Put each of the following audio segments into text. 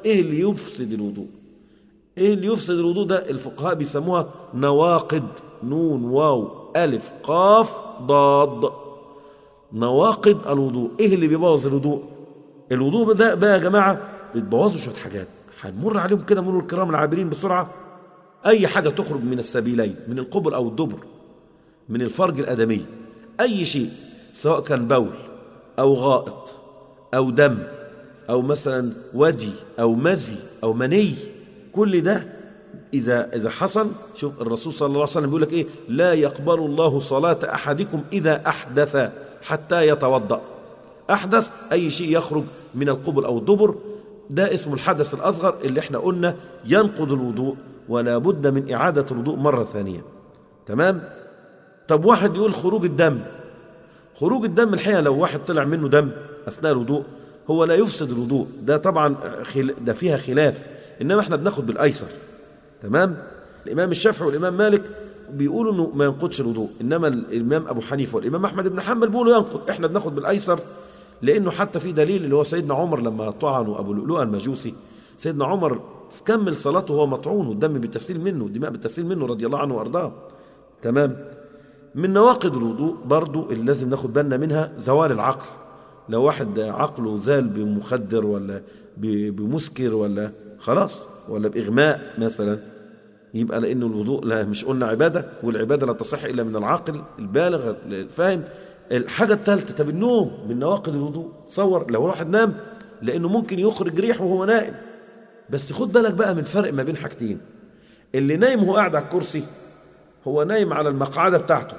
ايه اللي يفسد الوضوء ايه اللي يفسد الوضوء ده الفقهاء بيسموها نواقد نون واو الف قاف ضاد نواقد الوضوء ايه اللي بيبوظ الوضوء الوضوء ده بقى يا جماعه بتبوظوا شويه حاجات هنمر عليهم كده مرور الكرام العابرين بسرعه اي حاجه تخرج من السبيلين من القبل او الدبر من الفرج الادمي اي شيء سواء كان بول او غائط او دم او مثلا ودي او مزي او مني كل ده اذا اذا حصل شوف الرسول صلى الله عليه وسلم بيقول لك ايه لا يقبل الله صلاه احدكم اذا احدث حتى يتوضا احدث اي شيء يخرج من القبل او الدبر ده اسمه الحدث الاصغر اللي احنا قلنا ينقض الوضوء ولا بد من اعاده الوضوء مره ثانيه تمام طب واحد يقول خروج الدم خروج الدم الحقيقه لو واحد طلع منه دم اثناء الوضوء هو لا يفسد الوضوء ده طبعا خل... ده فيها خلاف انما احنا بناخد بالايسر تمام الامام الشافعي والامام مالك بيقولوا انه ما ينقضش الوضوء انما الامام ابو حنيفه والامام احمد بن حنبل بيقولوا ينقض احنا بناخد بالايسر لانه حتى في دليل اللي هو سيدنا عمر لما طعنوا ابو لؤلؤه المجوسي سيدنا عمر كمل صلاته وهو مطعون والدم بالتسليل منه الدماء بالتسليل منه رضي الله عنه وارضاه تمام من نواقض الوضوء برضو اللي لازم ناخد بالنا منها زوال العقل لو واحد عقله زال بمخدر ولا بمسكر ولا خلاص ولا بإغماء مثلا يبقى لأنه الوضوء لا مش قلنا عبادة والعبادة لا تصح إلا من العاقل البالغ الفاهم الحاجة الثالثة طب النوم من نواقض الوضوء تصور لو واحد نام لأنه ممكن يخرج ريح وهو نائم بس خد بالك بقى من فرق ما بين حاجتين اللي نايم وهو قاعد على الكرسي هو نايم على المقعدة بتاعته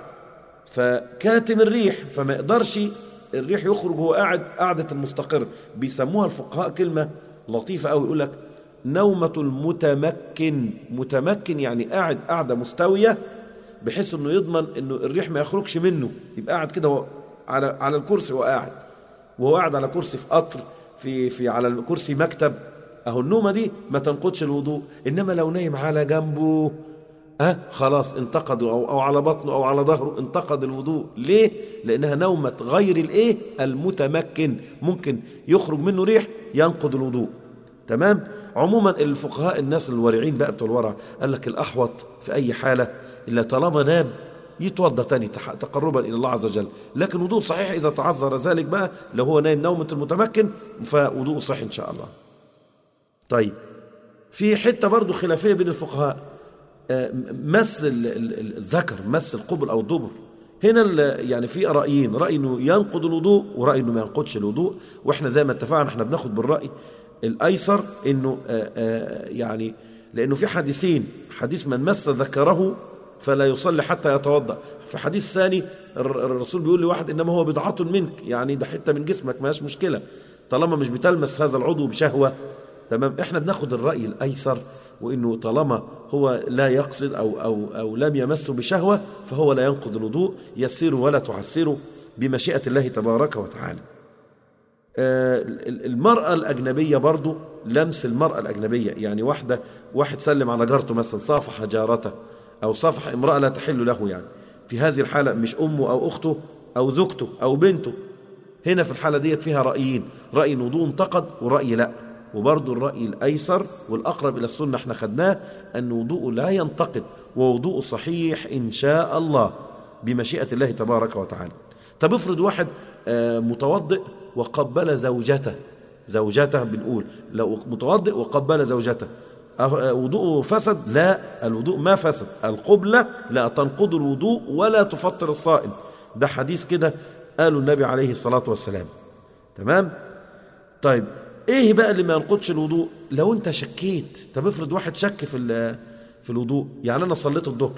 فكاتم الريح فما يقدرش الريح يخرج وهو قاعد قاعدة المستقر بيسموها الفقهاء كلمة لطيفة قوي يقول لك نومة المتمكن متمكن يعني قاعد قاعدة مستوية بحيث انه يضمن انه الريح ما يخرجش منه يبقى قاعد كده على على الكرسي وهو قاعد وهو قاعد على كرسي في قطر في في على الكرسي مكتب اهو النومة دي ما تنقضش الوضوء انما لو نايم على جنبه ها أه خلاص انتقد أو, أو على بطنه أو على ظهره انتقد الوضوء ليه؟ لأنها نومة غير الإيه؟ المتمكن ممكن يخرج منه ريح ينقض الوضوء تمام؟ عموما الفقهاء الناس الورعين بقى بتوع الورع قال لك الأحوط في أي حالة إلا طالما نام يتوضا تاني تقربا الى الله عز وجل لكن وضوء صحيح اذا تعذر ذلك بقى لو هو نايم نومه المتمكن فوضوء صحيح ان شاء الله طيب في حته برضه خلافيه بين الفقهاء مس الذكر مس القبل او الدبر هنا يعني في رايين راي انه ينقض الوضوء وراي انه ما ينقضش الوضوء واحنا زي ما اتفقنا احنا بناخد بالراي الايسر انه يعني لانه في حديثين حديث من مس ذكره فلا يصلي حتى يتوضا في حديث ثاني الرسول بيقول لواحد انما هو بضعه منك يعني ده حته من جسمك ما مشكله طالما مش بتلمس هذا العضو بشهوه تمام احنا بناخد الراي الايسر وانه طالما هو لا يقصد او او او لم يمسه بشهوه فهو لا ينقض الوضوء يسير ولا تعسره بمشيئه الله تبارك وتعالى. آه المراه الاجنبيه برضو لمس المراه الاجنبيه يعني واحده واحد سلم على جارته مثلا صافح جارته او صافح امراه لا تحل له يعني في هذه الحاله مش امه او اخته او زوجته او بنته هنا في الحاله ديت فيها رايين راي الوضوء انتقد وراي لا وبرضه الرأي الأيسر والأقرب إلى السنة احنا خدناه أن وضوءه لا ينتقد ووضوءه صحيح إن شاء الله بمشيئة الله تبارك وتعالى طب افرض واحد متوضئ وقبل زوجته زوجته بنقول لو متوضئ وقبل زوجته وضوءه فسد لا الوضوء ما فسد القبلة لا تنقض الوضوء ولا تفطر الصائم ده حديث كده قاله النبي عليه الصلاة والسلام تمام طيب ايه بقى اللي ما ينقضش الوضوء لو انت شكيت طب افرض واحد شك في في الوضوء يعني انا صليت الظهر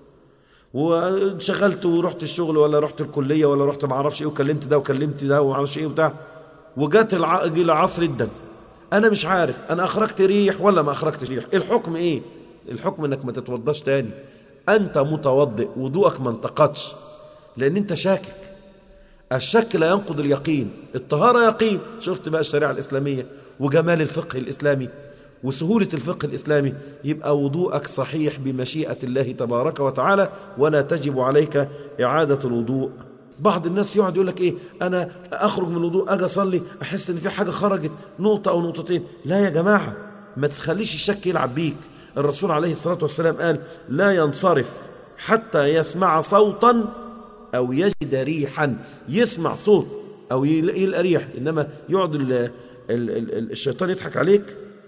وانشغلت ورحت الشغل ولا رحت الكليه ولا رحت ما اعرفش ايه وكلمت ده وكلمت ده وما اعرفش ايه وبتاع وجات الع... العصر جدا انا مش عارف انا اخرجت ريح ولا ما اخرجتش ريح الحكم ايه الحكم انك ما تتوضاش تاني انت متوضئ وضوءك ما انتقدش لان انت شاكك الشك لا ينقض اليقين الطهارة يقين شفت بقى الشريعة الإسلامية وجمال الفقه الإسلامي وسهولة الفقه الإسلامي يبقى وضوءك صحيح بمشيئة الله تبارك وتعالى ولا تجب عليك إعادة الوضوء بعض الناس يقعد يقول لك ايه انا اخرج من الوضوء اجي اصلي احس ان في حاجه خرجت نقطه او نقطتين لا يا جماعه ما تخليش الشك يلعب بيك الرسول عليه الصلاه والسلام قال لا ينصرف حتى يسمع صوتا او يجد ريحا يسمع صوت او يلقى ريح انما يقعد ال ال ال الشيطان يضحك عليك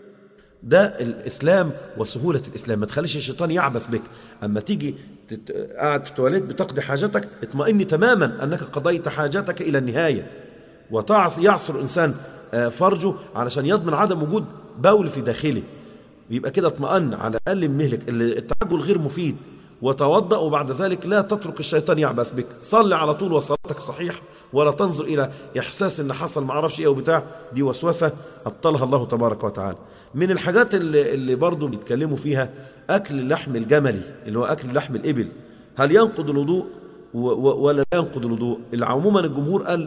ده الاسلام وسهوله الاسلام ما تخليش الشيطان يعبث بك اما تيجي تت... قاعد في التواليت بتقضي حاجتك اطمئني تماما انك قضيت حاجتك الى النهايه وتعص يعصر الانسان فرجه علشان يضمن عدم وجود بول في داخله يبقى كده اطمئن على الاقل مهلك التعجل غير مفيد وتوضأ وبعد ذلك لا تترك الشيطان يعبث بك صل على طول وصلاتك صحيح ولا تنظر إلى إحساس إن حصل معرفش إيه وبتاع دي وسوسة أبطلها الله تبارك وتعالى من الحاجات اللي, اللي برضو بيتكلموا فيها أكل اللحم الجملي اللي هو أكل لحم الإبل هل ينقض الوضوء ولا لا ينقض الوضوء اللي عموما الجمهور قال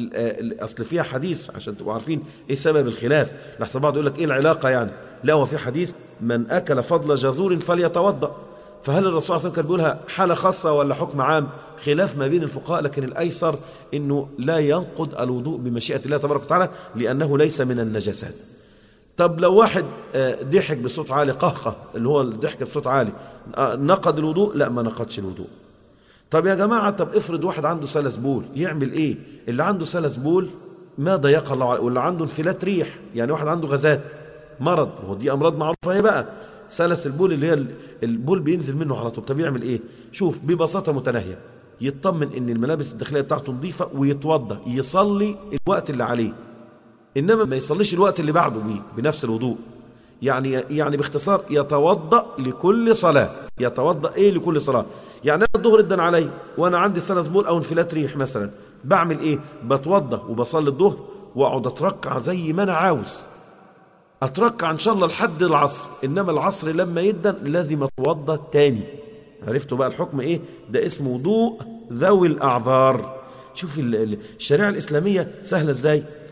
اصل فيها حديث عشان تبقوا عارفين ايه سبب الخلاف لحسن بعض يقول لك ايه العلاقه يعني لا هو في حديث من اكل فضل جزور فليتوضا فهل الرسول صلى الله عليه وسلم كان بيقولها حالة خاصة ولا حكم عام خلاف ما بين الفقهاء لكن الأيسر أنه لا ينقض الوضوء بمشيئة الله تبارك وتعالى لأنه ليس من النجاسات طب لو واحد ضحك بصوت عالي قهقه اللي هو الضحك بصوت عالي نقض الوضوء لا ما نقضش الوضوء طب يا جماعة طب افرض واحد عنده سلس بول يعمل ايه اللي عنده سلس بول ما ضيق الله عليه واللي عنده انفلات ريح يعني واحد عنده غازات مرض ودي امراض معروفه هي بقى سلس البول اللي هي البول بينزل منه على طول طب يعمل ايه شوف ببساطه متناهيه يطمن ان الملابس الداخليه بتاعته نظيفه ويتوضا يصلي الوقت اللي عليه انما ما يصليش الوقت اللي بعده بيه بنفس الوضوء يعني يعني باختصار يتوضا لكل صلاه يتوضا ايه لكل صلاه يعني انا الظهر ادن علي وانا عندي سلس بول او انفلات ريح مثلا بعمل ايه بتوضا وبصلي الظهر واقعد اتركع زي ما انا عاوز اتركع ان شاء الله لحد العصر انما العصر لما يدن لازم اتوضا تاني عرفتوا بقى الحكم ايه ده اسمه وضوء ذوي الاعذار شوف الشريعه الاسلاميه سهله ازاي